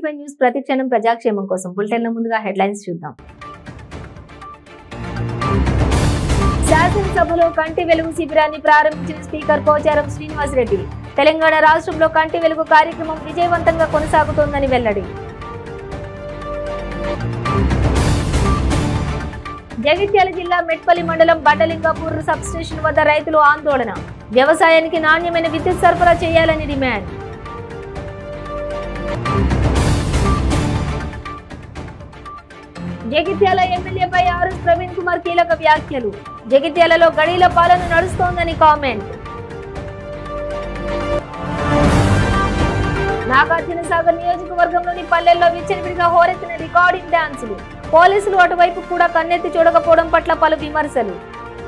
Five news ప్రతిక్షణం ప్రజాక్షేమం కోసం బులెటిన్ల ముందుగా హెడ్లైన్స్ చూద్దాం శాసనసభలో కంటి వెలుగు శిబిరాన్ని ప్రారంభించిన స్పీకర్ పోచారం శ్రీనివాసరెడ్డి తెలంగాణ రాష్ట్రంలో కంటి వెలుగు కార్యక్రమం విజయవంతంగా కొనసాగుతోందని వెల్లడి జగిత్యాల జిల్లా మెట్పల్లి మండలం బండలింగాపూర్ సబ్ స్టేషన్ వద్ద రైతులు ఆందోళన వ్యవసాయానికి నాణ్యమైన విద్యుత్ సరఫరా చేయాలని డిమాండ్ జగిత్యాల ఎమ్మెల్యేపై ఆర్ఎస్ ప్రవీణ్ కుమార్ కీలక వ్యాఖ్యలు జగిత్యాలలో గడీల పాలన నడుస్తోందని కామెంట్ నాగార్జున సాగర్ నియోజకవర్గంలోని పల్లెల్లో విచ్చలవిడిగా హోరెత్తిన రికార్డింగ్ డాన్సులు పోలీసులు అటువైపు కూడా కన్నెత్తి చూడకపోవడం పట్ల పలు విమర్శలు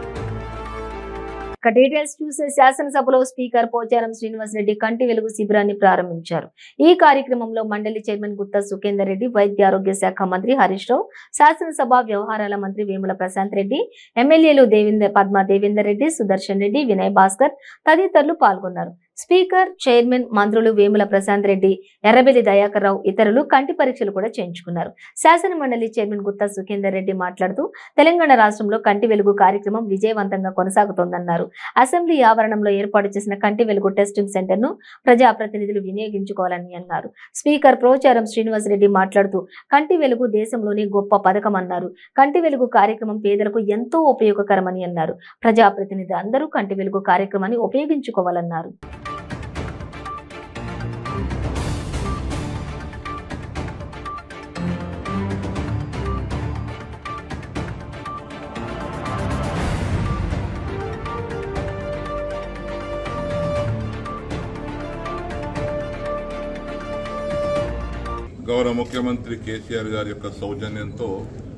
ఇక డీటెయిల్స్ చూసే శాసనసభలో స్పీకర్ పోచారం శ్రీనివాసరెడ్డి కంటి వెలుగు శిబిరాన్ని ప్రారంభించారు ఈ కార్యక్రమంలో మండలి చైర్మన్ గుత్తా సుఖేందర్ రెడ్డి వైద్య ఆరోగ్య శాఖ మంత్రి హరీష్ రావు శాసనసభ వ్యవహారాల మంత్రి వేముల ప్రశాంత్ రెడ్డి ఎమ్మెల్యేలు దేవేందర్ పద్మా దేవేందర్ రెడ్డి సుదర్శన్ రెడ్డి వినయ్ భాస్కర్ తదితరులు పాల్గొన్నారు స్పీకర్ చైర్మన్ మంత్రులు వేముల ప్రశాంత్ రెడ్డి ఎర్రబెల్లి దయాకర్ రావు ఇతరులు కంటి పరీక్షలు కూడా చేయించుకున్నారు శాసన మండలి చైర్మన్ గుత్తా సుఖేందర్ రెడ్డి మాట్లాడుతూ తెలంగాణ రాష్ట్రంలో కంటి వెలుగు కార్యక్రమం విజయవంతంగా కొనసాగుతోందన్నారు అసెంబ్లీ ఆవరణంలో ఏర్పాటు చేసిన కంటి వెలుగు టెస్టింగ్ సెంటర్ ను ప్రజాప్రతినిధులు వినియోగించుకోవాలని అన్నారు స్పీకర్ ప్రోచారం శ్రీనివాసరెడ్డి మాట్లాడుతూ కంటి వెలుగు దేశంలోని గొప్ప పథకం అన్నారు కంటి వెలుగు కార్యక్రమం పేదలకు ఎంతో ఉపయోగకరమని అన్నారు ప్రజాప్రతినిధి అందరూ కంటి వెలుగు కార్యక్రమాన్ని ఉపయోగించుకోవాలన్నారు గౌరవ ముఖ్యమంత్రి కేసీఆర్ గారి యొక్క సౌజన్యంతో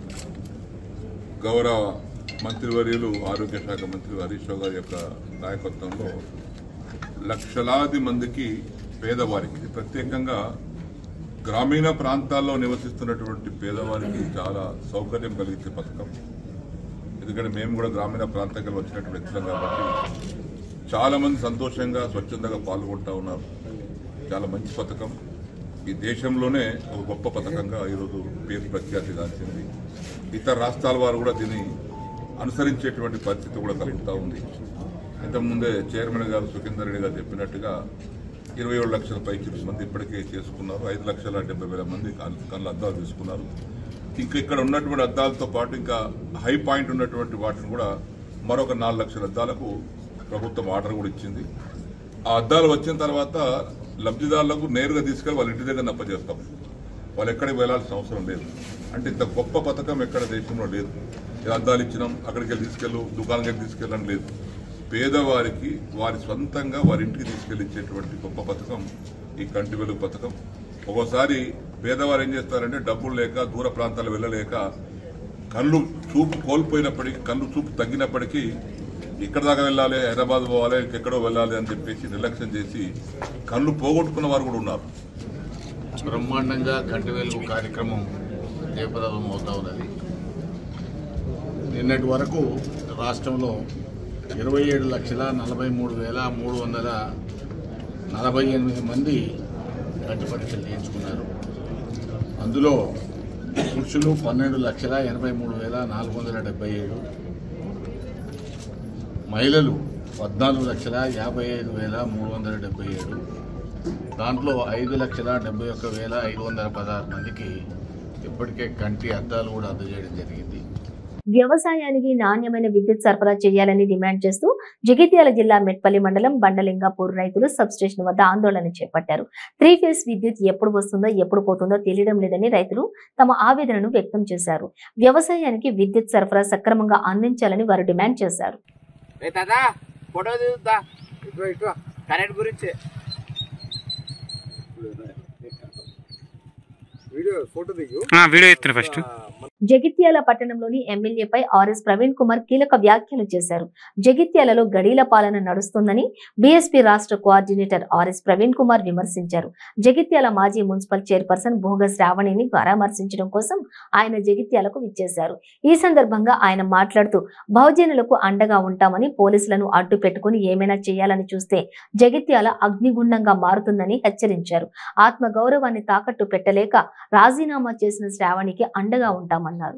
గౌరవ మంత్రివర్యులు ఆరోగ్య శాఖ మంత్రి హరీష్ రావు గారి యొక్క నాయకత్వంలో లక్షలాది మందికి పేదవారికి ఇది ప్రత్యేకంగా గ్రామీణ ప్రాంతాల్లో నివసిస్తున్నటువంటి పేదవారికి చాలా సౌకర్యం కలిగించే పథకం ఎందుకంటే మేము కూడా గ్రామీణ ప్రాంతాలకు వచ్చినటువంటి వ్యక్తులం కాబట్టి చాలా మంది సంతోషంగా స్వచ్ఛందంగా పాల్గొంటా ఉన్నారు చాలా మంచి పథకం ఈ దేశంలోనే ఒక గొప్ప పథకంగా ఈరోజు పేరు ప్రఖ్యాతి గాంచింది ఇతర రాష్ట్రాల వారు కూడా దీన్ని అనుసరించేటువంటి పరిస్థితి కూడా కలుగుతూ ఉంది ఇంతకుముందే చైర్మన్ గారు సుఖేందర్ రెడ్డి గారు చెప్పినట్టుగా ఇరవై ఏడు లక్షల పైకి మంది ఇప్పటికే చేసుకున్నారు ఐదు లక్షల డెబ్బై వేల మంది కళ్ళ- కళ్ళ అద్దాలు తీసుకున్నారు ఇంకా ఇక్కడ ఉన్నటువంటి అద్దాలతో పాటు ఇంకా హై పాయింట్ ఉన్నటువంటి వాటిని కూడా మరొక నాలుగు లక్షల అద్దాలకు ప్రభుత్వం ఆర్డర్ కూడా ఇచ్చింది ఆ అద్దాలు వచ్చిన తర్వాత లబ్ధిదారులకు నేరుగా తీసుకెళ్లి వాళ్ళ ఇంటి దగ్గర నప్పజేస్తాం వాళ్ళు ఎక్కడికి వెళ్లాల్సిన అవసరం లేదు అంటే ఇంత గొప్ప పథకం ఎక్కడ దేశంలో లేదు ఇలా అద్దాలు ఇచ్చినాం అక్కడికి వెళ్ళి తీసుకెళ్ళు దుకాణానికి వెళ్ళి తీసుకెళ్ళని లేదు పేదవారికి వారి సొంతంగా వారి ఇంటికి తీసుకెళ్లి ఇచ్చేటువంటి గొప్ప పథకం ఈ కంటి వెలుగు పథకం ఒక్కోసారి పేదవారు ఏం చేస్తారంటే డబ్బులు లేక దూర ప్రాంతాలు వెళ్ళలేక కళ్ళు చూపు కోల్పోయినప్పటికీ కళ్ళు చూపు తగ్గినప్పటికీ ఇక్కడ దాకా వెళ్ళాలి హైదరాబాద్ పోవాలి ఇంకెక్కడో వెళ్ళాలి అని చెప్పేసి నిర్లక్ష్యం చేసి కళ్ళు పోగొట్టుకున్న వారు కూడా ఉన్నారు బ్రహ్మాండంగా కంటి వెలుగు కార్యక్రమం జయప్రదం అవుతా ఉన్నది నిన్నటి వరకు రాష్ట్రంలో ఇరవై ఏడు లక్షల నలభై మూడు వేల మూడు వందల నలభై ఎనిమిది మంది కంటి పరీక్షలు చేయించుకున్నారు అందులో పురుషులు పన్నెండు లక్షల ఎనభై మూడు వేల నాలుగు వందల డెబ్బై ఏడు మహిళలు పద్నాలుగు లక్షల యాభై ఐదు వేల మూడు వందల డెబ్బై ఏడు దాంట్లో ఐదు లక్షల డెబ్బై ఒక్క వేల ఐదు వందల పదహారు మందికి ఇప్పటికే కంటి అద్దాలు కూడా అందజేయడం జరిగింది వ్యవసాయానికి నాణ్యమైన విద్యుత్ సరఫరా చేయాలని డిమాండ్ చేస్తూ జగిత్యాల జిల్లా మెట్పల్లి మండలం బండలింగాపూర్ రైతులు సబ్ స్టేషన్ వద్ద ఆందోళన చేపట్టారు త్రీ ఫేస్ విద్యుత్ ఎప్పుడు వస్తుందో ఎప్పుడు పోతుందో తెలియడం లేదని రైతులు తమ ఆవేదనను వ్యక్తం చేశారు వ్యవసాయానికి విద్యుత్ సరఫరా సక్రమంగా అందించాలని వారు డిమాండ్ చేశారు ఏ తాత ఫోటో దిగుతా ఇటు ఇటు కరెంట్ గురించి వీడియో ఫోటో దిగు వీడియో ఎత్తున ఫస్ట్ జగిత్యాల పట్టణంలోని ఎమ్మెల్యేపై ఆర్ఎస్ ప్రవీణ్ కుమార్ కీలక వ్యాఖ్యలు చేశారు జగిత్యాలలో గడీల పాలన నడుస్తుందని బీఎస్పీ రాష్ట్ర కోఆర్డినేటర్ ఆర్ఎస్ ప్రవీణ్ కుమార్ విమర్శించారు జగిత్యాల మాజీ మున్సిపల్ చైర్పర్సన్ భోగ శ్రావణిని పరామర్శించడం కోసం ఆయన జగిత్యాలకు విచ్చేశారు ఈ సందర్భంగా ఆయన మాట్లాడుతూ బహుజనులకు అండగా ఉంటామని పోలీసులను అడ్డు పెట్టుకుని ఏమైనా చేయాలని చూస్తే జగిత్యాల అగ్నిగుండంగా మారుతుందని హెచ్చరించారు ఆత్మ గౌరవాన్ని తాకట్టు పెట్టలేక రాజీనామా చేసిన శ్రావణికి అండగా ఉంటామన్నారు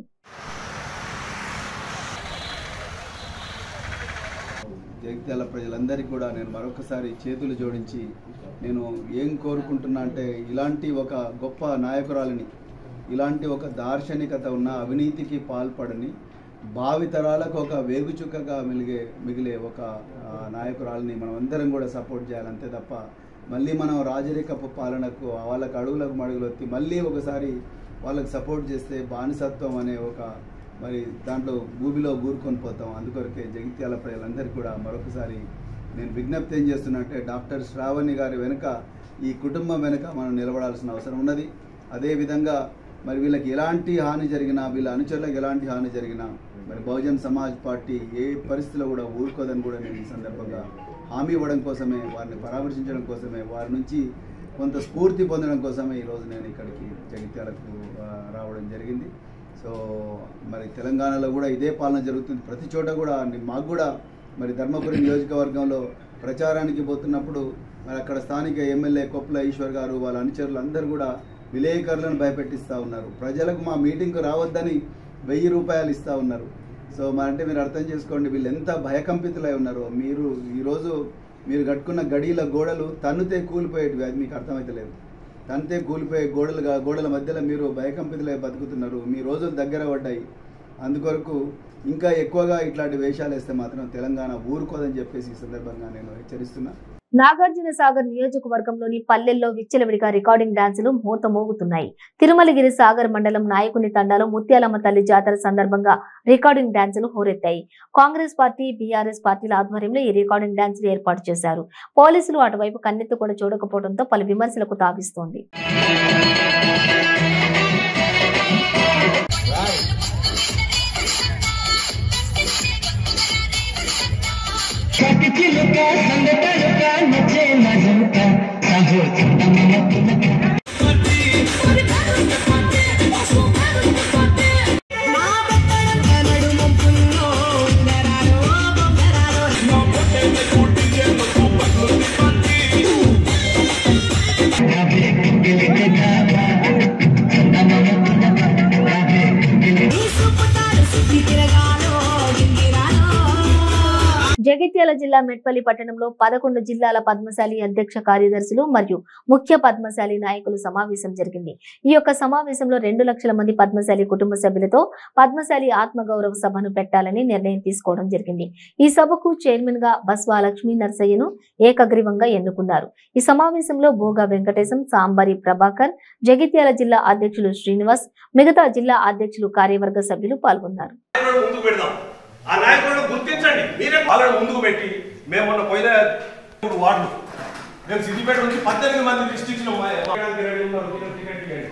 జగిత్యాల ప్రజలందరికీ కూడా నేను మరొకసారి చేతులు జోడించి నేను ఏం కోరుకుంటున్నా అంటే ఇలాంటి ఒక గొప్ప నాయకురాలిని ఇలాంటి ఒక దార్శనికత ఉన్న అవినీతికి పాల్పడని భావితరాలకు ఒక వేగుచుక్కగా మిలిగే మిగిలే ఒక ఆ, నాయకురాలిని మనం అందరం కూడా సపోర్ట్ చేయాలి అంతే తప్ప మళ్ళీ మనం రాజరికపు పాలనకు వాళ్ళకి అడుగులకు మడుగులు వచ్చి మళ్ళీ ఒకసారి వాళ్ళకి సపోర్ట్ చేస్తే బానిసత్వం అనే ఒక మరి దాంట్లో భూమిలో గూరుకొని పోతాం అందుకొరకే జగిత్యాల ప్రజలందరికీ కూడా మరొకసారి నేను విజ్ఞప్తి ఏం చేస్తున్నా డాక్టర్ శ్రావణి గారి వెనుక ఈ కుటుంబం వెనుక మనం నిలబడాల్సిన అవసరం ఉన్నది అదేవిధంగా మరి వీళ్ళకి ఎలాంటి హాని జరిగినా వీళ్ళ అనుచరులకు ఎలాంటి హాని జరిగినా మరి బహుజన్ సమాజ్ పార్టీ ఏ పరిస్థితిలో కూడా ఊరుకోదని కూడా నేను ఈ సందర్భంగా హామీ ఇవ్వడం కోసమే వారిని పరామర్శించడం కోసమే వారి నుంచి కొంత స్ఫూర్తి పొందడం కోసమే ఈరోజు నేను ఇక్కడికి జగిత్యాలకు ఆ, రావడం జరిగింది సో మరి తెలంగాణలో కూడా ఇదే పాలన జరుగుతుంది ప్రతి చోట కూడా ని- మాకు కూడా మరి ధర్మపురి నియోజకవర్గంలో ప్రచారానికి పోతున్నప్పుడు మరి అక్కడ స్థానిక ఎమ్మెల్యే కొప్పుల ఈశ్వర్ గారు వాళ్ళ అనుచరులు అందరూ కూడా విలేకరులను భయపెట్టిస్తూ ఉన్నారు ప్రజలకు మా మీటింగ్కు రావద్దని వెయ్యి రూపాయలు ఇస్తూ ఉన్నారు సో మరి అంటే మీరు అర్థం చేసుకోండి వీళ్ళు ఎంత భయకంపితులై ఉన్నారో మీరు ఈరోజు మీరు కట్టుకున్న గడీల గోడలు తన్నుతే కూలిపోయేటివి అది మీకు అర్థమైతలేదు తంతే కూలిపోయే గోడలుగా గోడల మధ్యలో మీరు భయకంపితులై బతుకుతున్నారు మీ రోజులు దగ్గర పడ్డాయి అందుకొరకు ఇంకా ఎక్కువగా ఇట్లాంటి వేషాలు వేస్తే మాత్రం తెలంగాణ ఊరుకోదని చెప్పేసి ఈ సందర్భంగా నేను హెచ్చరిస్తున్నా నాగార్జున సాగర్ నియోజకవర్గంలోని పల్లెల్లో విచ్చలవిడిగా రికార్డింగ్ డాన్సులు మూత మోగుతున్నాయి తిరుమలగిరి సాగర్ మండలం నాయకుని తండాలో ముత్యాలమ్మ తల్లి జాతర సందర్భంగా రికార్డింగ్ డాన్సులు హోరెత్తాయి కాంగ్రెస్ పార్టీ బీఆర్ఎస్ పార్టీల ఆధ్వర్యంలో ఈ రికార్డింగ్ డాన్సులు ఏర్పాటు చేశారు పోలీసులు అటువైపు కన్నెత్తి కూడా చూడకపోవడంతో పలు విమర్శలకు తావిస్తోంది జగిత్యాల జిల్లా మెట్పల్లి పట్టణంలో పదకొండు జిల్లాల పద్మశాలి అధ్యక్ష కార్యదర్శులు మరియు ముఖ్య పద్మశాలి నాయకులు సమావేశం జరిగింది ఈ యొక్క సమావేశంలో రెండు లక్షల మంది పద్మశాలి కుటుంబ సభ్యులతో పద్మశాలి ఆత్మగౌరవ సభను పెట్టాలని నిర్ణయం తీసుకోవడం జరిగింది ఈ సభకు చైర్మన్ గా బస్వా లక్ష్మీ నర్సయ్యను ఏకగ్రీవంగా ఎన్నుకున్నారు ఈ సమావేశంలో భోగా వెంకటేశం సాంబారి ప్రభాకర్ జగిత్యాల జిల్లా అధ్యక్షులు శ్రీనివాస్ మిగతా జిల్లా అధ్యక్షులు కార్యవర్గ సభ్యులు పాల్గొన్నారు నాయకులను ముందుకు పెడదాం ఆ నాయకులను గుర్తించండి మీరే వాళ్ళని ముందుకు పెట్టి మేము మొన్న పోయిన మూడు వార్డులు మేము సిద్దిపేట నుంచి పద్దెనిమిది మంది లిస్ట్ ఇచ్చినాం మా- మా టికెట్ రెడీ ఉన్నారు, టికెట్ టికెట్ ఇవ్వండి.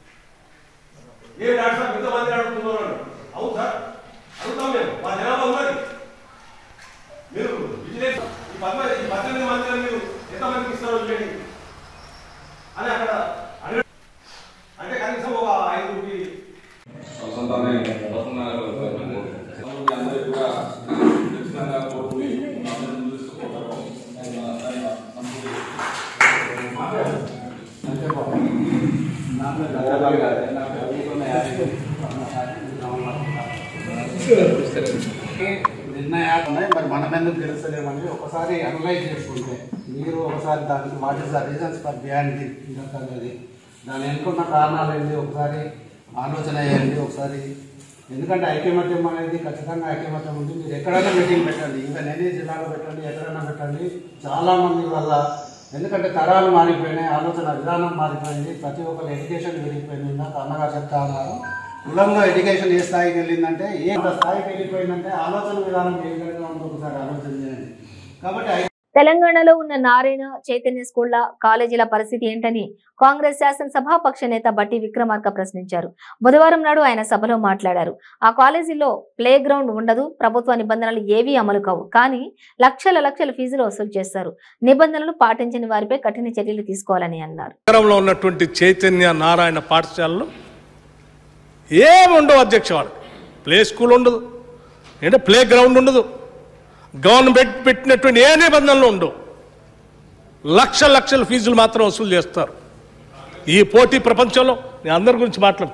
ఏ డాక్టర్ సార్ ఇంతమంది అడుగుతున్నారు అని. అవును సార్ అడుగుతాం మేము మా జనాభా ఉన్నది మీరు విజిలెన్స్ ఈ పద్మ ఈ పద్దెనిమిది మందిలో మీరు ఎంతమందికి ఇస్తారో ఇవ్వండి అని అక్కడ అడగ- అంటే కనీసం ఒక ఐదుగురికి వసంతాన్ని వసంతాన్ని అందరూ కూడా ఖచ్చితంగా కోరుకుని అందరూ చూసుకోవడం నిర్ణయాలు ఉన్నాయి మరి మనం ఎందుకు తెలుస్తలేమని ఒకసారి అనలైజ్ చేసుకుంటే మీరు ఒకసారి దానికి what is the reasons for beyond the అనేది దాని ఎన్నుకున్న కారణాలు ఏంటి ఒకసారి ఆలోచన చేయండి ఒకసారి ఎందుకంటే ఐక్యమత్యం అనేది ఖచ్చితంగా ఐక్యమత్యం ఉంది మీరు ఎక్కడైనా మీటింగ్ పెట్టండి ఇంకా నేనే జిల్లాలో పెట్టండి ఎక్కడైనా పెట్టండి చాలా మంది వల్ల ఎందుకంటే తరాలు మారిపోయినాయి ఆలోచన విధానం మారిపోయింది ప్రతి ఒక్కరు ఎడ్యుకేషన్ పెరిగిపోయింది ఇందాక అన్నగారు చెప్తా ఉన్నారు కులంలో ఎడ్యుకేషన్ ఏ స్థాయికి వెళ్ళిందంటే ఏ స్థాయికి వెళ్ళిపోయిందంటే ఆలోచన విధానం ఏ విధంగా ఉందో ఒకసారి ఆలోచన చేయండి కాబట్టి తెలంగాణలో ఉన్న నారాయణ చైతన్య స్కూళ్ల కాలేజీల పరిస్థితి ఏంటని కాంగ్రెస్ శాసనసభాపక్ష నేత బట్టి విక్రమార్క ప్రశ్నించారు బుధవారం నాడు ఆయన సభలో మాట్లాడారు ఆ కాలేజీలో ప్లే గ్రౌండ్ ఉండదు ప్రభుత్వ నిబంధనలు ఏవీ అమలు కావు కానీ లక్షల లక్షల ఫీజులు వసూలు చేస్తారు నిబంధనలు పాటించని వారిపై కఠిన చర్యలు తీసుకోవాలని అన్నారు నగరంలో ఉన్నటువంటి చైతన్య నారాయణ పాఠశాలలో ఏమి ఉండవు అధ్యక్ష వాళ్ళకి ప్లే స్కూల్ ఉండదు అంటే ప్లే గ్రౌండ్ ఉండదు గవర్నమెంట్ పెట్టినటువంటి ఏ నిబంధనలు ఉండవు లక్ష లక్షల ఫీజులు మాత్రం వసూలు చేస్తారు ఈ పోటీ ప్రపంచంలో నేను అందరి గురించి మాట్లాడు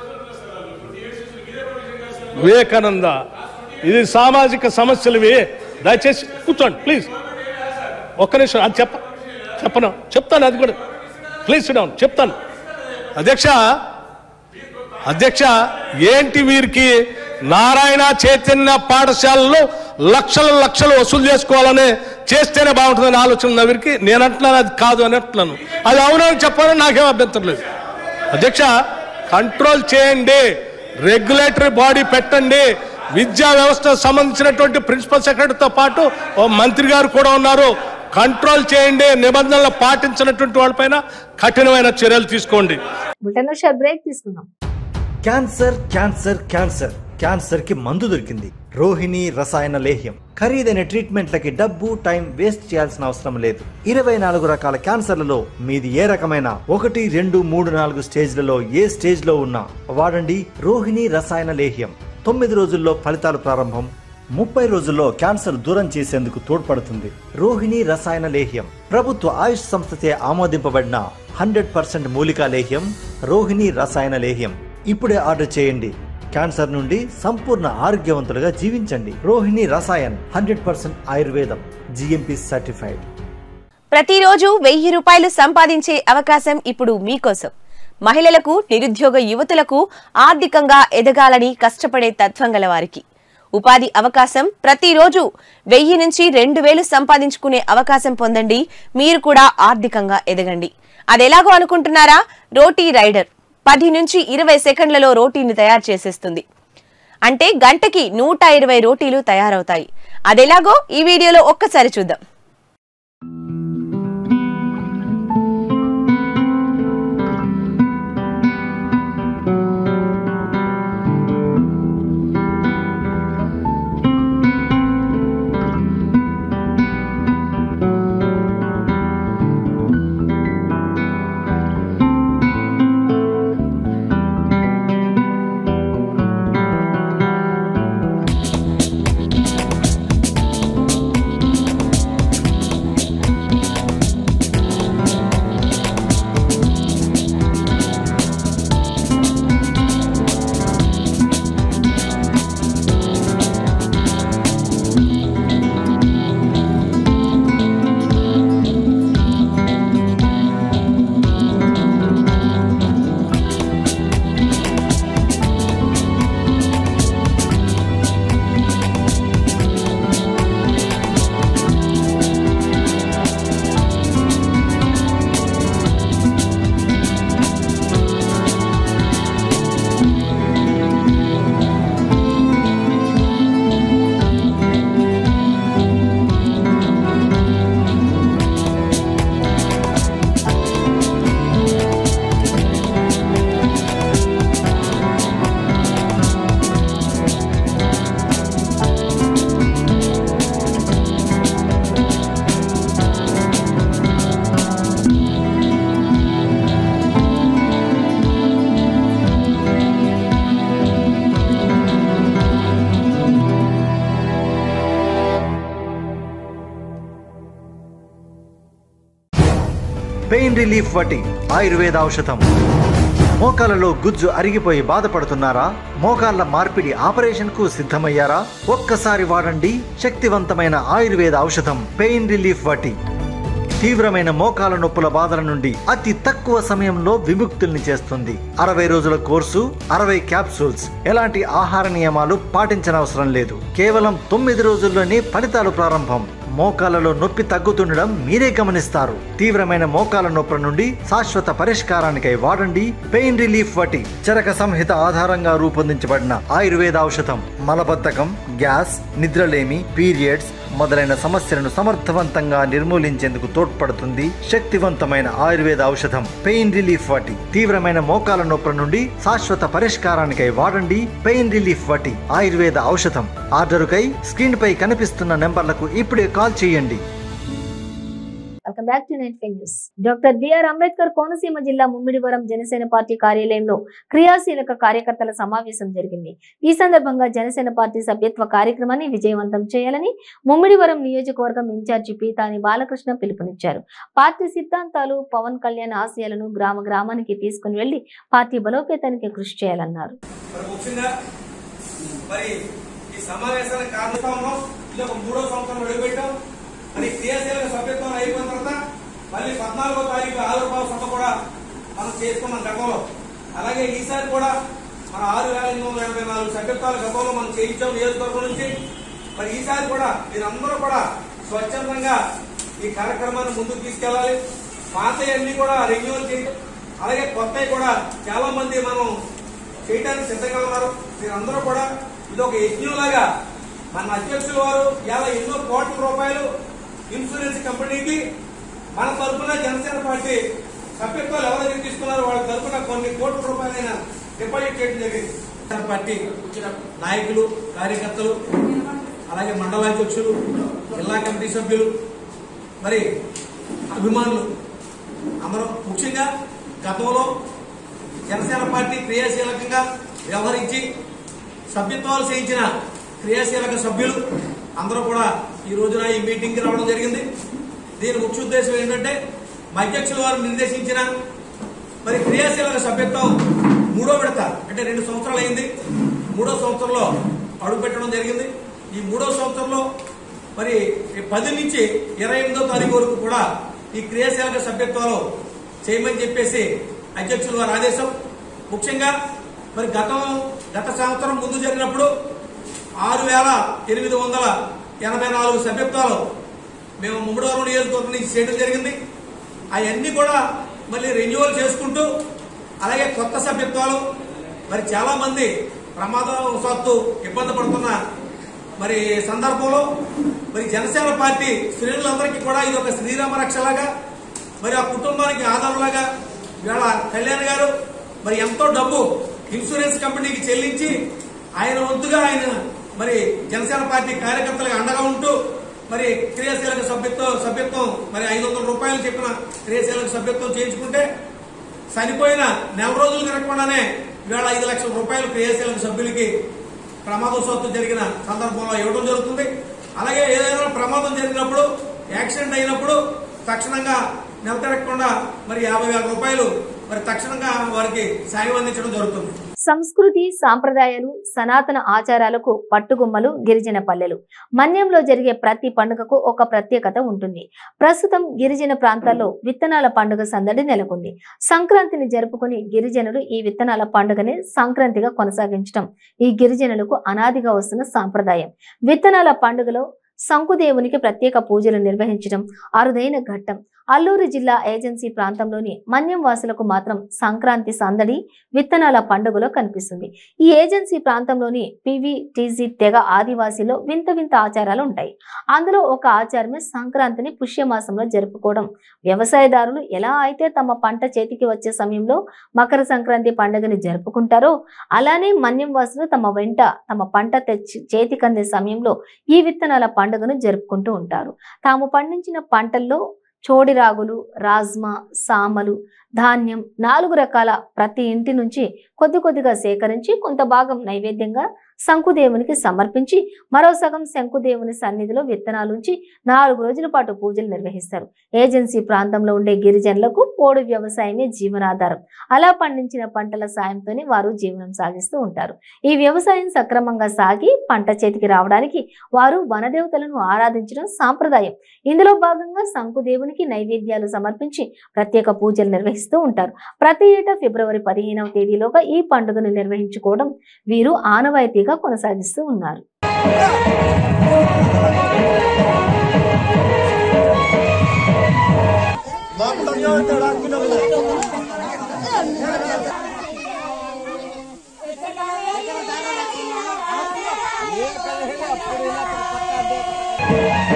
వివేకానంద ఇది సామాజిక సమస్యలు ఇవి దయచేసి కూర్చోండి ప్లీజ్ ఒక్క నిమిషం అది చెప్ప చెప్పను చెప్తాను అది కూడా ప్లీజ్ డౌన్ చెప్తాను అధ్యక్ష అధ్యక్ష ఏంటి వీరికి నారాయణ చైతన్య పాఠశాలలో లక్షల లక్షలు వసూలు చేసుకోవాలని చేస్తేనే బాగుంటుందని ఆలోచన ఉన్న వీరికి నేను అంటున్నాను అది కాదు అని అంటున్నాను అది అవునని చెప్పాలని నాకేం అభ్యంతరం లేదు అధ్యక్ష కంట్రోల్ చేయండి రెగ్యులేటరీ బాడీ పెట్టండి విద్యా వ్యవస్థ సంబంధించినటువంటి ప్రిన్సిపల్ సెక్రటరీతో పాటు ఓ మంత్రి గారు కూడా ఉన్నారు కంట్రోల్ చేయండి నిబంధనలు పాటించినటువంటి వాళ్ళపైన కఠినమైన చర్యలు తీసుకోండి బులెటిన్ షార్ బ్రేక్ తీసుకుందాం క్యాన్సర్ క్యాన్సర్ క్యాన్సర్ క్యాన్సర్ కి మందు దొరికింది రోహిణి రసాయన లేహ్యం ఖరీదైన ట్రీట్మెంట్లకి డబ్బు టైం వేస్ట్ చేయాల్సిన అవసరం లేదు ఇరవై నాలుగు రకాల క్యాన్సర్లలో మీది ఏ రకమైన ఒకటి రెండు మూడు నాలుగు స్టేజ్లలో ఏ స్టేజ్ లో ఉన్నా వాడండి రోహిణి రసాయన లేహ్యం తొమ్మిది రోజుల్లో ఫలితాలు ప్రారంభం ముప్పై రోజుల్లో క్యాన్సర్ దూరం చేసేందుకు తోడ్పడుతుంది రోహిణి రసాయన లేహ్యం ప్రభుత్వ ఆయుష్ సంస్థచే ఆమోదింపబడిన హండ్రెడ్ పర్సెంట్ మూలికా లేహ్యం రోహిణి రసాయన లేహ్యం ఇప్పుడే ఆర్డర్ చేయండి క్యాన్సర్ నుండి సంపూర్ణ ఆరోగ్యవంతులుగా జీవించండి రోహిణి రసాయన్ హండ్రెడ్ పర్సెంట్ ఆయుర్వేదం జిఎంపి సర్టిఫైడ్ ప్రతిరోజు వెయ్యి రూపాయలు సంపాదించే అవకాశం ఇప్పుడు మీకోసం మహిళలకు నిరుద్యోగ యువతులకు ఆర్థికంగా ఎదగాలని కష్టపడే తత్వం గల వారికి ఉపాధి అవకాశం ప్రతిరోజు వెయ్యి నుంచి రెండు వేలు సంపాదించుకునే అవకాశం పొందండి మీరు కూడా ఆర్థికంగా ఎదగండి అదెలాగో అనుకుంటున్నారా రోటీ రైడర్ పది నుంచి ఇరవై సెకండ్లలో రోటీని తయారు చేసేస్తుంది అంటే గంటకి నూట ఇరవై రోటీలు తయారవుతాయి అదెలాగో ఈ వీడియోలో ఒక్కసారి చూద్దాం పెయిన్ రిలీఫ్ వటి ఆయుర్వేద ఔషధం మోకాలలో గుజ్జు అరిగిపోయి బాధపడుతున్నారా మోకాళ్ళ మార్పిడి ఆపరేషన్ కు సిద్ధమయ్యారా ఒక్కసారి వాడండి శక్తివంతమైన ఆయుర్వేద ఔషధం పెయిన్ రిలీఫ్ వటి తీవ్రమైన మోకాల నొప్పుల బాధల నుండి అతి తక్కువ సమయంలో విముక్తుల్ని చేస్తుంది అరవై రోజుల కోర్సు అరవై క్యాప్సూల్స్ ఎలాంటి ఆహార నియమాలు పాటించనవసరం లేదు కేవలం తొమ్మిది రోజుల్లోనే ఫలితాలు ప్రారంభం మోకాలలో నొప్పి తగ్గుతుండడం మీరే గమనిస్తారు తీవ్రమైన మోకాల నొప్పుల నుండి శాశ్వత పరిష్కారానికై వాడండి పెయిన్ రిలీఫ్ వటి చరక సంహిత ఆధారంగా రూపొందించబడిన ఆయుర్వేద ఔషధం మలబద్ధకం గ్యాస్ నిద్రలేమి పీరియడ్స్ మొదలైన సమస్యలను సమర్థవంతంగా నిర్మూలించేందుకు తోడ్పడుతుంది శక్తివంతమైన ఆయుర్వేద ఔషధం పెయిన్ రిలీఫ్ వాటి తీవ్రమైన మోకాల నొప్పుల నుండి శాశ్వత పరిష్కారానికై వాడండి పెయిన్ రిలీఫ్ వాటి ఆయుర్వేద ఔషధం ఆర్డరుకై స్క్రీన్ పై కనిపిస్తున్న నెంబర్లకు ఇప్పుడే కాల్ చేయండి welcome back to nine news doctor BR Ambedkar Konaseema జిల్లా ముమ్మిడివరం జనసేన పార్టీ కార్యాలయంలో క్రియాశీలక కార్యకర్తల సమావేశం జరిగింది ఈ సందర్భంగా జనసేన పార్టీ సభ్యత్వ కార్యక్రమాన్ని విజయవంతం చేయాలని ముమ్మిడివరం నియోజకవర్గం ఇన్ఛార్జి పీతాని బాలకృష్ణ పిలుపునిచ్చారు పార్టీ సిద్ధాంతాలు పవన్ కళ్యాణ్ ఆశయాలను గ్రామ గ్రామానికి తీసుకుని వెళ్లి పార్టీ బలోపేతానికి కృషి చేయాలన్నారు మరి ముఖ్యంగా మరి ఈ సమావేశానికి కారణంగా ఉన్నాం ఇది ఒక మూడో సంవత్సరం అడుగుపెట్టాం మరి క్రియాశీలక సభ్యత్వం అయిపోయిన తర్వాత మళ్ళీ పద్నాలుగో తారీఖు ఆవిర్భావ సభ కూడా మనం చేసుకున్నాం గతంలో అలాగే ఈసారి కూడా మన ఆరు వేల ఎనిమిది వందల ఎనభై నాలుగు సభ్యత్వాల గతంలో మనం చేయించాం నియోజకవర్గం నుంచి మరి ఈసారి కూడా మీరందరూ కూడా స్వచ్ఛందంగా ఈ కార్యక్రమాన్ని ముందుకు తీసుకెళ్లాలి పాతయన్నీ కూడా రెన్యూవల్ చేయడం అలాగే కొత్తవి కూడా చాలా మంది మనం చేయడానికి సిద్ధంగా ఉన్నారు మీరందరూ కూడా ఇది ఒక యజ్ఞంలాగా మన అధ్యక్షుల వారు ఇలా ఎన్నో కోట్ల రూపాయలు ఇన్సూరెన్స్ కంపెనీకి మన తరఫున జనసేన పార్టీ సభ్యత్వాలు ఎవరైతే తీసుకున్నారో వాళ్ళ తరఫున కొన్ని కోట్ల రూపాయలైన డిపాజిట్ చేయడం జరిగింది జనసేన పార్టీ నాయకులు కార్యకర్తలు అలాగే మండలాధ్యక్షులు జిల్లా కమిటీ సభ్యులు మరి అభిమానులు అందరూ ముఖ్యంగా గతంలో జనసేన పార్టీ క్రియాశీలకంగా వ్యవహరించి సభ్యత్వాలు చేయించిన క్రియాశీలక సభ్యులు అందరూ కూడా ఈ రోజున ఈ మీటింగ్కి రావడం జరిగింది దీని ముఖ్య ఉద్దేశం ఏంటంటే మా అధ్యక్షుల వారు నిర్దేశించిన మరి క్రియాశీలక సభ్యత్వం మూడో విడత అంటే రెండు సంవత్సరాలు అయింది మూడో సంవత్సరంలో అడుగుపెట్టడం జరిగింది ఈ మూడో సంవత్సరంలో మరి పది నుంచి ఇరవై ఎనిమిదో తారీఖు వరకు కూడా ఈ క్రియాశీలక సభ్యత్వాలు చేయమని చెప్పేసి అధ్యక్షుల వారి ఆదేశం ముఖ్యంగా మరి గతం గత సంవత్సరం ముందు జరిగినప్పుడు ఆరు వేల ఎనిమిది వందల ఎనభై నాలుగు సభ్యత్వాలు మేము ముమ్మడివరం నియోజకవర్గం నుంచి చేయడం జరిగింది అవన్నీ కూడా మళ్ళీ రెన్యువల్ చేసుకుంటూ అలాగే కొత్త సభ్యత్వాలు మరి చాలా మంది ప్రమాదవశాత్తు ఇబ్బంది పడుతున్న మరి సందర్భంలో మరి జనసేన పార్టీ శ్రేణులందరికీ కూడా ఇది ఒక శ్రీరామ రక్షలాగా మరి ఆ కుటుంబానికి ఆధారంలాగా ఇవాళ కళ్యాణ్ గారు మరి ఎంతో డబ్బు ఇన్సూరెన్స్ కంపెనీకి చెల్లించి ఆయన వంతుగా ఆయన మరి జనసేన పార్టీ కార్యకర్తలకు అండగా ఉంటూ మరి క్రియాశీలక సభ్యత్వం సభ్యత్వం మరి ఐదు వందల రూపాయలు చెప్పిన క్రియాశీలక సభ్యత్వం చేయించుకుంటే చనిపోయిన నెల రోజులు తిరగకుండానే ఇవాళ ఐదు లక్షల రూపాయలు క్రియాశీలక సభ్యులకి ప్రమాదవశాత్తు జరిగిన సందర్భంలో ఇవ్వడం జరుగుతుంది అలాగే ఏదైనా ప్రమాదం జరిగినప్పుడు యాక్సిడెంట్ అయినప్పుడు తక్షణంగా నెల తిరగకుండా మరి యాభై వేల రూపాయలు మరి తక్షణంగా వారికి సాయం అందించడం జరుగుతుంది సంస్కృతి సాంప్రదాయాలు సనాతన ఆచారాలకు పట్టుగుమ్మలు గిరిజన పల్లెలు మన్యంలో జరిగే ప్రతి పండుగకు ఒక ప్రత్యేకత ఉంటుంది ప్రస్తుతం గిరిజన ప్రాంతాల్లో విత్తనాల పండుగ సందడి నెలకొంది సంక్రాంతిని జరుపుకుని గిరిజనులు ఈ విత్తనాల పండుగని సంక్రాంతిగా కొనసాగించడం ఈ గిరిజనులకు అనాదిగా వస్తున్న సాంప్రదాయం విత్తనాల పండుగలో శంకుదేవునికి ప్రత్యేక పూజలు నిర్వహించడం అరుదైన ఘట్టం అల్లూరు జిల్లా ఏజెన్సీ ప్రాంతంలోని మన్యం వాసులకు మాత్రం సంక్రాంతి సందడి విత్తనాల పండుగలో కనిపిస్తుంది ఈ ఏజెన్సీ ప్రాంతంలోని పివిటీజీ తెగ ఆదివాసీలో వింత వింత ఆచారాలు ఉంటాయి అందులో ఒక ఆచారమే సంక్రాంతిని పుష్యమాసంలో జరుపుకోవడం వ్యవసాయదారులు ఎలా అయితే తమ పంట చేతికి వచ్చే సమయంలో మకర సంక్రాంతి పండుగని జరుపుకుంటారో అలానే మన్యం వాసులు తమ వెంట తమ పంట తెచ్చి చేతికందే సమయంలో ఈ విత్తనాల పండుగను జరుపుకుంటూ ఉంటారు తాము పండించిన పంటల్లో చోడి రాగులు రాజ్మా సామలు ధాన్యం నాలుగు రకాల ప్రతి ఇంటి నుంచి కొద్ది కొద్దిగా సేకరించి కొంత భాగం నైవేద్యంగా శంకుదేవునికి సమర్పించి మరో సగం శంకుదేవుని సన్నిధిలో విత్తనాలుంచి నాలుగు రోజుల పాటు పూజలు నిర్వహిస్తారు ఏజెన్సీ ప్రాంతంలో ఉండే గిరిజనులకు పోడు వ్యవసాయమే జీవనాధారం అలా పండించిన పంటల సాయంతోనే వారు జీవనం సాగిస్తూ ఉంటారు ఈ వ్యవసాయం సక్రమంగా సాగి పంట చేతికి రావడానికి వారు వనదేవతలను ఆరాధించడం సాంప్రదాయం ఇందులో భాగంగా శంకుదేవునికి నైవేద్యాలు సమర్పించి ప్రత్యేక పూజలు నిర్వహిస్తూ ఉంటారు ప్రతి ఏటా ఫిబ్రవరి పదిహేనవ తేదీలోగా ఈ పండుగను నిర్వహించుకోవడం వీరు ఆనవాయితీగా కొనసాగిస్తూ ఉన్నారు Thank you.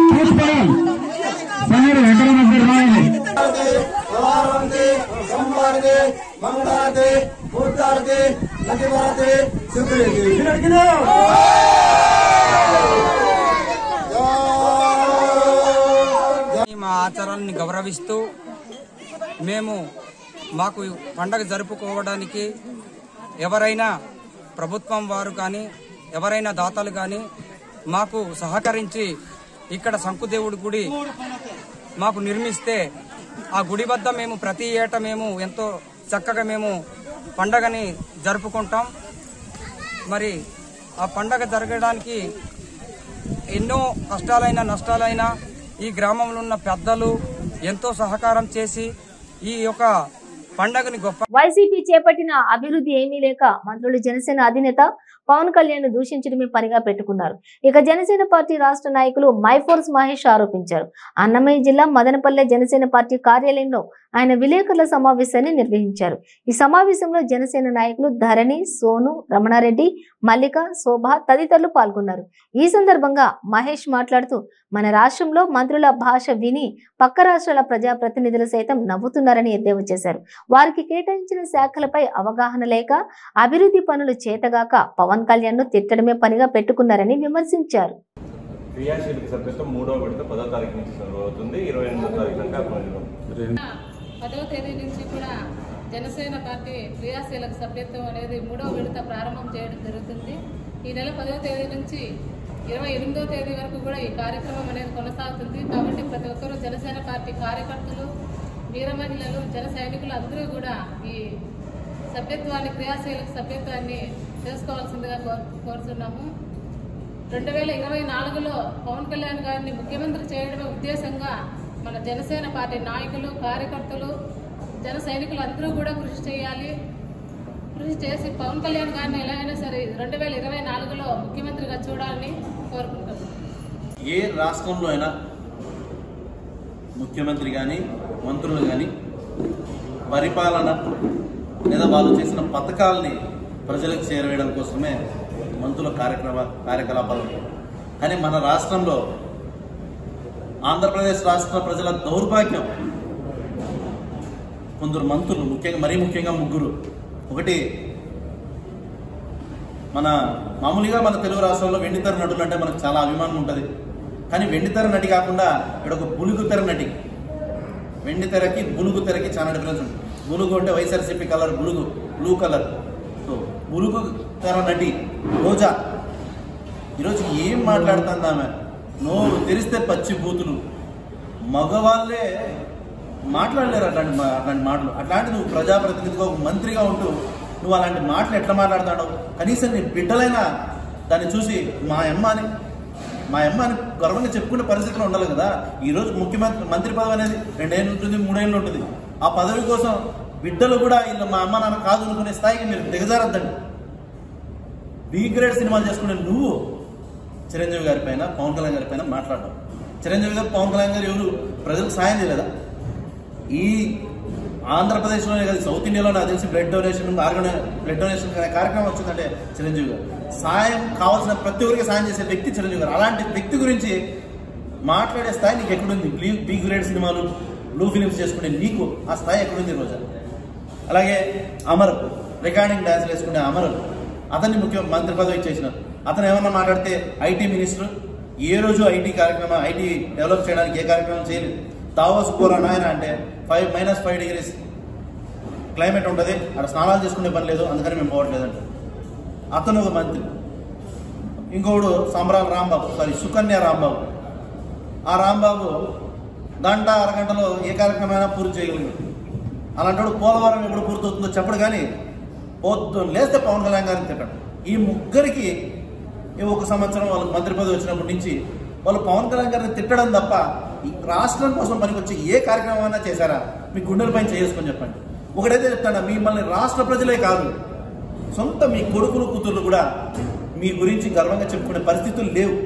మా ఆచారాన్ని గౌరవిస్తూ మేము మాకు పండగ జరుపుకోవడానికి ఎవరైనా ప్రభుత్వం వారు కానీ ఎవరైనా దాతలు కానీ మాకు సహకరించి ఇక్కడ శంకుదేవుడి గుడి మాకు నిర్మిస్తే ఆ గుడి వద్ద మేము ప్రతి ఏటా మేము ఎంతో చక్కగా మేము పండగని జరుపుకుంటాం మరి ఆ పండగ జరగడానికి ఎన్నో కష్టాలైనా నష్టాలైనా ఈ గ్రామంలో ఉన్న పెద్దలు ఎంతో సహకారం చేసి ఈ యొక్క పండగని గొప్ప వైసీపీ చేపట్టిన అభివృద్ధి ఏమీ లేక మంత్రులు జనసేన అధినేత పవన్ కళ్యాణ్ దూషించడమే పనిగా పెట్టుకున్నారు ఇక జనసేన పార్టీ రాష్ట్ర నాయకులు మైఫోర్స్ మహేష్ ఆరోపించారు అన్నమయ్య జిల్లా మదనపల్లె జనసేన పార్టీ కార్యాలయంలో ఆయన విలేకరుల సమావేశాన్ని నిర్వహించారు ఈ సమావేశంలో జనసేన నాయకులు ధరణి సోను రమణారెడ్డి మల్లిక శోభ తదితరులు పాల్గొన్నారు ఈ సందర్భంగా మహేష్ మాట్లాడుతూ మన రాష్ట్రంలో మంత్రుల భాష విని పక్క రాష్ట్రాల ప్రజాప్రతినిధులు సైతం నవ్వుతున్నారని ఎద్దేవా చేశారు వారికి కేటాయించిన శాఖలపై అవగాహన లేక అభివృద్ధి పనులు చేతగాక పవన్ కళ్యాణ్ ను తిట్టడమే పనిగా పెట్టుకున్నారని విమర్శించారు క్రియాశీలక సభ్యత్వం మూడవ విడత పదో తారీఖు నుంచి అవుతుంది ఇరవై ఎనిమిదో తారీఖు దాకా అమలులో పదవ తేదీ నుంచి కూడా జనసేన పార్టీ క్రియాశీలక సభ్యత్వం అనేది మూడవ విడత ప్రారంభం చేయడం జరుగుతుంది ఈ నెల పదవ తేదీ నుంచి ఇరవై ఎనిమిదో తేదీ వరకు కూడా ఈ కార్యక్రమం అనేది కొనసాగుతుంది కాబట్టి ప్రతి ఒక్కరూ జనసేన పార్టీ కార్యకర్తలు వీర మహిళలు జన సైనికులు అందరూ కూడా ఈ సభ్యత్వాన్ని క్రియాశీలక సభ్యత్వాన్ని చేసుకోవాల్సిందిగా కోరు కోరుతున్నాము రెండు వేల ఇరవై నాలుగులో పవన్ కళ్యాణ్ గారిని ముఖ్యమంత్రి చేయడమే ఉద్దేశంగా మన జనసేన పార్టీ నాయకులు కార్యకర్తలు జన సైనికులు అందరూ కూడా కృషి చేయాలి కృషి చేసి పవన్ కళ్యాణ్ గారిని ఎలా అయినా సరే రెండు వేల ఇరవై నాలుగులో ముఖ్యమంత్రిగా చూడాలని కోరుకుంటున్నాను ఏ రాష్ట్రంలో అయినా ముఖ్యమంత్రి కానీ మంత్రులు కానీ పరిపాలన లేదా వాళ్ళు చేసిన పథకాలని ప్రజలకు చేరవేయడం కోసమే మంత్రుల కార్యక్రమ కార్యకలాపాలు ఉంటాయి కానీ మన రాష్ట్రంలో ఆంధ్రప్రదేశ్ రాష్ట్ర ప్రజల దౌర్భాగ్యం కొందరు మంత్రులు ముఖ్యంగా మరీ ముఖ్యంగా ముగ్గురు ఒకటి మన మామూలుగా మన తెలుగు రాష్ట్రాల్లో వెండితెర నటులు అంటే మనకు చాలా అభిమానం ఉంటుంది కానీ వెండితెర నటి కాకుండా ఇక్కడ ఒక బులుగు తెర నటి వెండి తెరకి బులుగు తెరకి చాలా డిఫరెన్స్ ఉంటుంది బులుగు అంటే వైఎస్ఆర్సీపీ కలర్ బులుగు బ్లూ కలర్ సో బులుగు తెర నటి రోజా ఈరోజు ఏం మాట్లాడుతుంది ఆమె నోరు తెరిస్తే పచ్చి బూతులు మగవాళ్ళే మాట్లాడలేరు అట్లాంటి మా- అట్లాంటి మాటలు అట్లాంటి నువ్వు ప్రజాప్రతినిధిగా ఒక మంత్రిగా ఉంటూ నువ్వు అలాంటి మాటలు ఎట్లా మాట్లాడుతాడో కనీసం నీ బిడ్డలైనా దాన్ని చూసి మా అమ్మ అని మా అమ్మ అని గర్వంగా చెప్పుకునే పరిస్థితిలో ఉండాలి కదా ఈ రోజు ముఖ్యమంత్రి మంత్రి పదవి అనేది రెండేళ్ళు ఉంటుంది మూడేళ్ళు ఉంటుంది ఆ పదవి కోసం బిడ్డలు కూడా వీళ్ళు మా అమ్మ నాన్న కాదు అనుకునే స్థాయికి మీరు దిగజారద్దండి బీ గ్రేడ్ సినిమాలు చేసుకునే నువ్వు చిరంజీవి గారి పైన పవన్ కళ్యాణ్ గారి పైన మాట్లాడడం చిరంజీవి గారు పవన్ కళ్యాణ్ గారు ఎవరు ప్రజలకు సాయం చేయలేదా ఈ ఆంధ్రప్రదేశ్లోనే కాదు సౌత్ ఇండియాలో నాకు తెలిసి బ్లడ్ డొనేషన్ ఆర్గనై బ్లడ్ డొనేషన్ అనే కార్యక్రమం వచ్చిందంటే చిరంజీవి గారు సాయం కావాల్సిన ప్రతి ఒక్కరికి సాయం చేసే వ్యక్తి చిరంజీవి గారు అలాంటి వ్యక్తి గురించి మాట్లాడే స్థాయి నీకు ఎక్కడుంది బ్లూ బీ గ్రేడ్ సినిమాలు బ్లూ ఫిలిమ్స్ చేసుకునే నీకు ఆ స్థాయి ఎక్కడుంది రోజా అలాగే అమర్ రికార్డింగ్ డాన్స్ వేసుకునే అమర్ అతన్ని ముఖ్య మంత్రి పదవి ఇచ్చేసినారు అతను ఏమన్నా మాట్లాడితే ఐటీ మినిస్టర్ ఏ రోజు ఐటీ కార్యక్రమం ఐటీ డెవలప్ చేయడానికి ఏ కార్యక్రమం చేయలేదు దావోస్ పోరా నాయన అంటే five minus five degrees climate ఉంటుంది అక్కడ స్నానాలు చేసుకునే పని లేదు అందుకని మేము పోవట్లేదు అంటే అతను ఒక మంత్రి ఇంకొకడు సంబరాల రాంబాబు సారీ సుకన్య రాంబాబు ఆ రాంబాబు గంట అరగంటలో ఏ కార్యక్రమమైనా పూర్తి చేయగలిగాడు అలాంటి పోలవరం ఎప్పుడు పూర్తవుతుందో చెప్పడు కానీ పొద్దున్న లేస్తే పవన్ కళ్యాణ్ గారిని తిట్టాడు ఈ ముగ్గురికి ఈ ఒక సంవత్సరం వాళ్ళకి మంత్రి పదవి వచ్చినప్పటి నుంచి వాళ్ళు పవన్ కళ్యాణ్ గారిని తిట్టడం తప్ప ఈ రాష్ట్రం కోసం పనికొచ్చి ఏ కార్యక్రమం అయినా చేశారా మీ గుండెల పైన చేసుకొని చెప్పండి ఒకటైతే చెప్తాను మిమ్మల్ని రాష్ట్ర ప్రజలే కాదు సొంత మీ కొడుకులు కూతుర్లు కూడా మీ గురించి గర్వంగా చెప్పుకునే పరిస్థితులు లేవు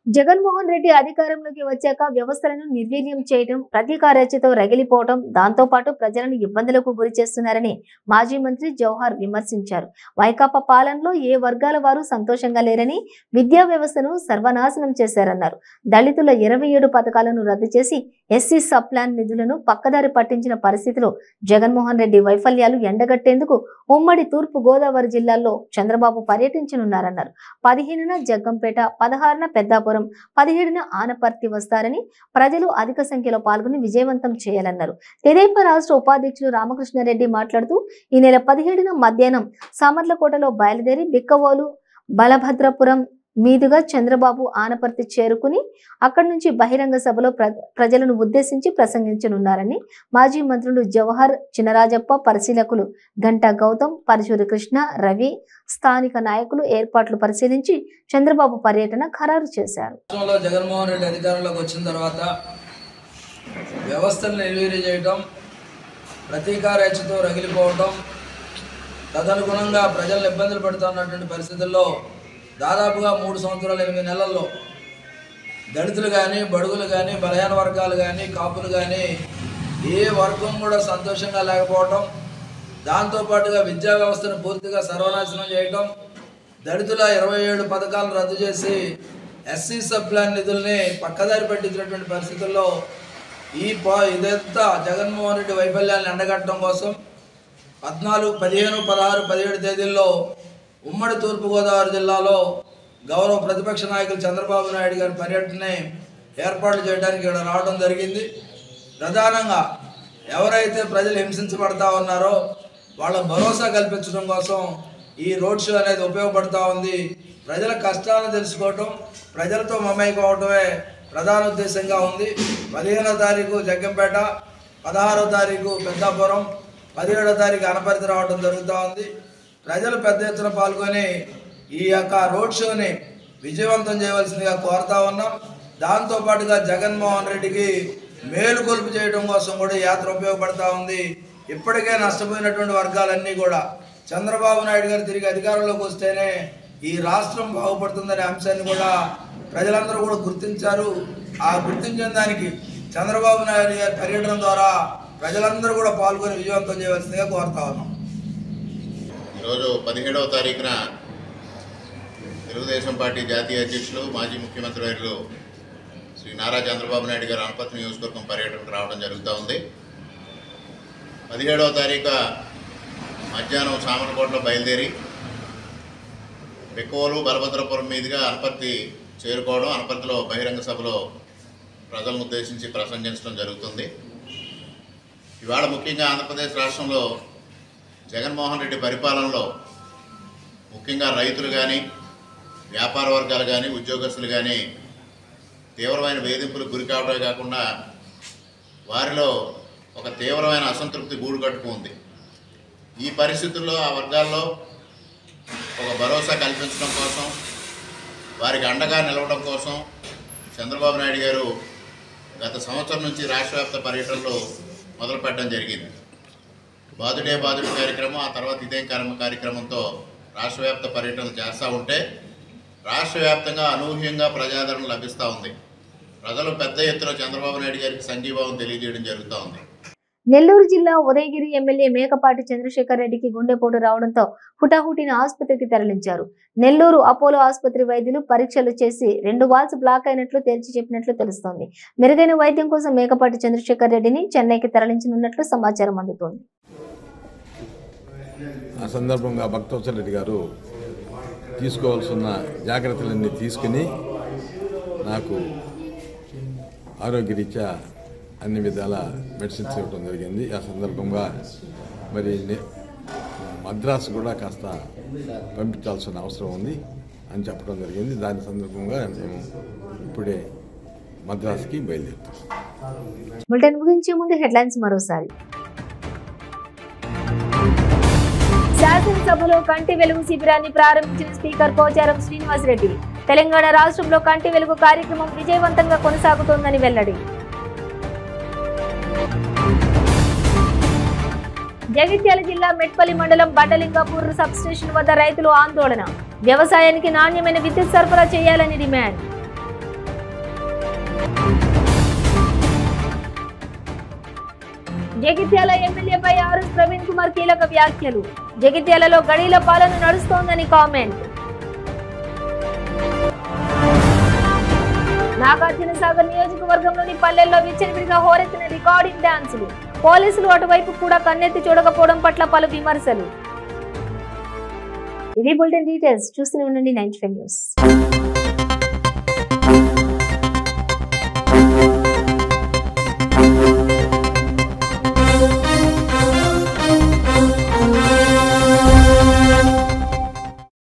జగన్మోహన్ రెడ్డి అధికారంలోకి వచ్చాక వ్యవస్థలను నిర్వీర్యం చేయడం ప్రతీకారచతో రగిలిపోవడం దాంతో పాటు ప్రజలను ఇబ్బందులకు గురి చేస్తున్నారని మాజీ మంత్రి జవహర్ విమర్శించారు వైకాపా పాలనలో ఏ వర్గాల వారు సంతోషంగా లేరని విద్యా వ్యవస్థను సర్వనాశనం చేశారన్నారు దళితుల ఇరవై ఏడు పథకాలను రద్దు చేసి ఎస్సీ సబ్ ప్లాన్ నిధులను పక్కదారి పట్టించిన పరిస్థితిలో జగన్మోహన్ రెడ్డి వైఫల్యాలు ఎండగట్టేందుకు ఉమ్మడి తూర్పు గోదావరి జిల్లాల్లో చంద్రబాబు పర్యటించనున్నారన్నారు పదిహేనున జగ్గంపేట పదహారున పెద్దాపురం పదిహేడున ఆనపర్తి వస్తారని ప్రజలు అధిక సంఖ్యలో పాల్గొని విజయవంతం చేయాలన్నారు తెదేపా రాష్ట్ర ఉపాధ్యక్షులు రామకృష్ణారెడ్డి మాట్లాడుతూ ఈ నెల పదిహేడున మధ్యాహ్నం సామర్లకోటలో బయలుదేరి బిక్కవోలు బలభద్రపురం మీదుగా చంద్రబాబు ఆనపర్తి చేరుకుని అక్కడి నుంచి బహిరంగ సభలో ప్ర ప్రజలను ఉద్దేశించి ప్రసంగించనున్నారని మాజీ మంత్రులు జవహర్ చినరాజప్ప పరిశీలకులు గంటా గౌతమ్ పరశురి కృష్ణ రవి స్థానిక నాయకులు ఏర్పాట్లు పరిశీలించి చంద్రబాబు పర్యటన ఖరారు చేశారు రాష్ట్రంలో జగన్మోహన్ రెడ్డి అధికారంలోకి వచ్చిన తర్వాత వ్యవస్థను నిర్వీర్యం చేయటం ప్రతీకారేచ్ఛతో రగిలిపోవటం తదనుగుణంగా ప్రజలను ఇబ్బందులు పెడుతున్నటువంటి పరిస్థితుల్లో దాదాపుగా మూడు సంవత్సరాల ఎనిమిది నెలల్లో దళితులు కానీ బడుగులు కానీ బలహీన వర్గాలు కానీ కాపులు కానీ ఏ వర్గం కూడా సంతోషంగా లేకపోవటం దాంతోపాటుగా విద్యా వ్యవస్థను పూర్తిగా సర్వనాశనం చేయటం దళితుల ఇరవై ఏడు పథకాలను రద్దు చేసి ఎస్సీ సబ్ ప్లాన్ నిధుల్ని పక్కదారి పట్టించినటువంటి పరిస్థితుల్లో ఈ పా ఇదంతా జగన్మోహన్ రెడ్డి వైఫల్యాన్ని ఎండగట్టడం కోసం పద్నాలుగు పదిహేను పదహారు పదిహేడు తేదీల్లో ఉమ్మడి తూర్పుగోదావరి జిల్లాలో గౌరవ ప్రతిపక్ష నాయకులు చంద్రబాబు నాయుడు గారి పర్యటనని ఏర్పాటు చేయడానికి ఇక్కడ రావడం జరిగింది ప్రధానంగా ఎవరైతే ప్రజలు హింసించబడతా ఉన్నారో వాళ్ళ భరోసా కల్పించడం కోసం ఈ రోడ్ షో అనేది ఉపయోగపడుతూ ఉంది ప్రజల కష్టాలను తెలుసుకోవటం ప్రజలతో మమేకవటమే ప్రధాన ఉద్దేశంగా ఉంది పదిహేనో తారీఖు జగ్గంపేట పదహారో తారీఖు పెద్దాపురం పదిహేడో తారీఖు అనపరితి రావడం జరుగుతూ ఉంది ప్రజలు పెద్ద ఎత్తున పాల్గొని ఈ యొక్క రోడ్ షోని విజయవంతం చేయవలసిందిగా కోరుతా ఉన్నాం దాంతోపాటుగా జగన్మోహన్ రెడ్డికి మేలుకొలుపు చేయడం కోసం కూడా ఈ యాత్ర ఉపయోగపడతా ఉంది ఇప్పటికే నష్టపోయినటువంటి వర్గాలన్నీ కూడా చంద్రబాబు నాయుడు గారు తిరిగి అధికారంలోకి వస్తేనే ఈ రాష్ట్రం బాగుపడుతుందనే అంశాన్ని కూడా ప్రజలందరూ కూడా గుర్తించారు ఆ గుర్తించిన దానికి చంద్రబాబు నాయుడు గారి పర్యటన ద్వారా ప్రజలందరూ కూడా పాల్గొని విజయవంతం చేయవలసిందిగా కోరుతా ఉన్నాం ఈరోజు పదిహేడవ తారీఖున తెలుగుదేశం పార్టీ జాతీయ అధ్యక్షులు మాజీ ముఖ్యమంత్రి వర్యులు శ్రీ నారా చంద్రబాబు నాయుడు గారు అనపత్రి నియోజకవర్గం పర్యటనకు రావడం జరుగుతూ ఉంది పదిహేడవ తారీఖు మధ్యాహ్నం సామర్లకోటలో బయలుదేరి బెక్కోలు బలభద్రపురం మీదుగా అనపర్తి చేరుకోవడం అనపర్తిలో బహిరంగ సభలో ప్రజలను ఉద్దేశించి ప్రసంగించడం జరుగుతుంది ఇవాళ ముఖ్యంగా ఆంధ్రప్రదేశ్ రాష్ట్రంలో జగన్మోహన్ రెడ్డి పరిపాలనలో ముఖ్యంగా రైతులు కానీ వ్యాపార వర్గాలు కానీ ఉద్యోగస్తులు కానీ తీవ్రమైన వేధింపులకు గురి కావడమే కాకుండా వారిలో ఒక తీవ్రమైన అసంతృప్తి గూడు కట్టుకుంది ఈ పరిస్థితుల్లో ఆ వర్గాల్లో ఒక భరోసా కల్పించడం కోసం వారికి అండగా నిలవడం కోసం చంద్రబాబు నాయుడు గారు గత సంవత్సరం నుంచి రాష్ట్ర వ్యాప్త పర్యటనలు మొదలుపెట్టడం జరిగింది బాదుడే బాదుడు కార్యక్రమం ఆ తర్వాత ఇదే కర్మ కార్యక్రమంతో రాష్ట్ర వ్యాప్త పర్యటనలు చేస్తూ ఉంటే రాష్ట్ర వ్యాప్తంగా అనూహ్యంగా ప్రజాదరణ లభిస్తూ ఉంది ప్రజలు పెద్ద ఎత్తున చంద్రబాబు నాయుడు గారికి సంఘీభావం తెలియజేయడం జరుగుతూ ఉంది నెల్లూరు జిల్లా ఉదయగిరి ఎమ్మెల్యే మేకపాటి చంద్రశేఖర్ రెడ్డికి గుండెపోటు రావడంతో హుటాహుటిన ఆసుపత్రికి తరలించారు నెల్లూరు అపోలో ఆసుపత్రి వైద్యులు పరీక్షలు చేసి రెండు వాల్స్ బ్లాక్ అయినట్లు తేల్చి చెప్పినట్లు తెలుస్తోంది మెరుగైన వైద్యం కోసం మేకపాటి చంద్రశేఖర్ రెడ్డిని చెన్నైకి తరలించనున్నట్లు సమాచారం అందుతోంది ఆ సందర్భంగా భక్తవత్సల రెడ్డి గారు తీసుకోవాల్సిన జాగ్రత్తలన్నీ తీసుకుని నాకు ఆరోగ్యరీత్యా అన్ని విధాల మెడిసిన్స్ ఇవ్వడం జరిగింది ఆ సందర్భంగా మరి నే- మద్రాసు కూడా కాస్త పంపించాల్సిన అవసరం ఉంది అని చెప్పడం జరిగింది దాని సందర్భంగా మేము ఇప్పుడే మద్రాసుకి బయలుదేరుతాం బులెటిన్ ముగించే ముందు హెడ్లైన్స్ మరోసారి శాసనసభలో కంటి వెలుగు శిబిరాన్ని ప్రారంభించిన స్పీకర్ పోచారం శ్రీనివాసరెడ్డి తెలంగాణ రాష్ట్రంలో కంటి వెలుగు కార్యక్రమం విజయవంతంగా కొనసాగుతోందని వెల్లడి జగిత్యాల జిల్లా మెట్పల్లి మండలం బండలింగాపూర్ సబ్ స్టేషన్ వద్ద రైతులు ఆందోళన వ్యవసాయానికి నాణ్యమైన విద్యుత్ సరఫరా చేయాలని డిమాండ్ జగిత్యాల ఎమ్మెల్యేపై ఆర్ఎస్ ప్రవీణ్ కుమార్ కీలక వ్యాఖ్యలు జగిత్యాలలో గడీల పాలన నడుస్తోందని కామెంట్ నాగార్జున సాగర్ నియోజకవర్గంలోని పల్లెల్లో విచ్చలవిడిగా హోరెత్తిన రికార్డింగ్ డాన్సులు పోలీసులు అటువైపు కూడా కన్నెత్తి చూడకపోవడం పట్ల పలు విమర్శలు ఇవి బులెటిన్ డీటెయిల్స్ చూస్తూనే ఉండండి నైన్ న్యూస్